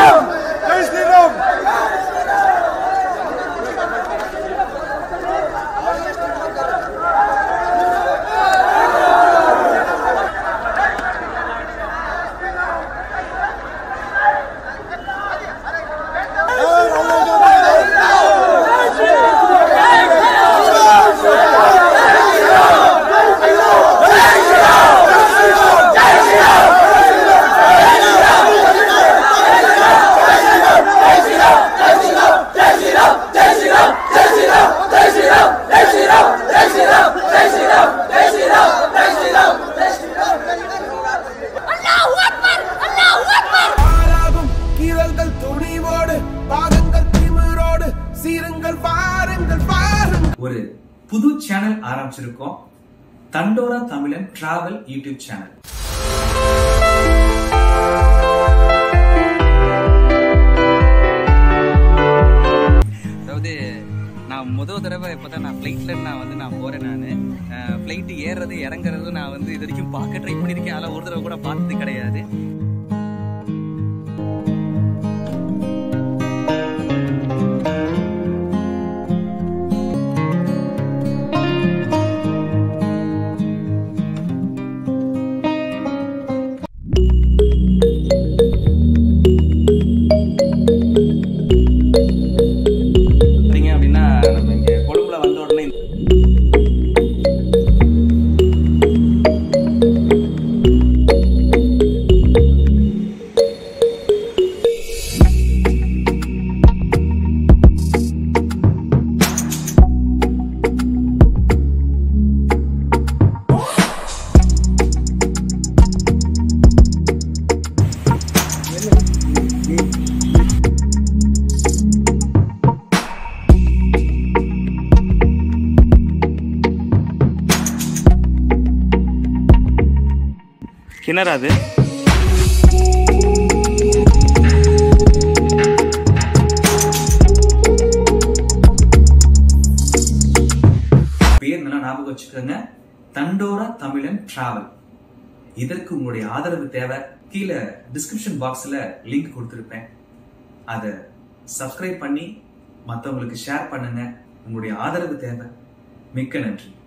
ஸ்ரீராம் ஜெய் ஸ்ரீராம் பாராகும் கீரல்கள் துணிவோடு பாகங்கள் திமிரோடு சீருங்கள் பாருங்கள் பாருங்கள் ஒரு புது சேனல் ஆரம்பிச்சிருக்கோம் தண்டோரா தமிழன் டிராவல் யூடியூப் சேனல் அதாவது நான் முதல் தடவை இப்போ தான் நான் ஃப்ளைட்டில் நான் வந்து நான் போகிறேன் நான் ஃப்ளைட்டு ஏறுறது இறங்குறது நான் வந்து இது வரைக்கும் பார்க்க ட்ரை பண்ணியிருக்கேன் அதில் ஒரு தடவை கூட பார்த்தது கிடையாது பார்த்தீங்க அப்படின்னா நம்ம இங்கே கொழும்புல வந்த உடனே கிணறு அது பேர் நல்லா ஞாபகம் வச்சுக்கோங்க தண்டோரா தமிழன் டிராவல் இதற்கு உங்களுடைய ஆதரவு தேவை கீழே டிஸ்கிரிப்ஷன் பாக்ஸ்ல லிங்க் கொடுத்துருப்பேன் அதை சப்ஸ்கிரைப் பண்ணி மற்றவங்களுக்கு ஷேர் பண்ணுங்க உங்களுடைய ஆதரவு தேவை மிக்க நன்றி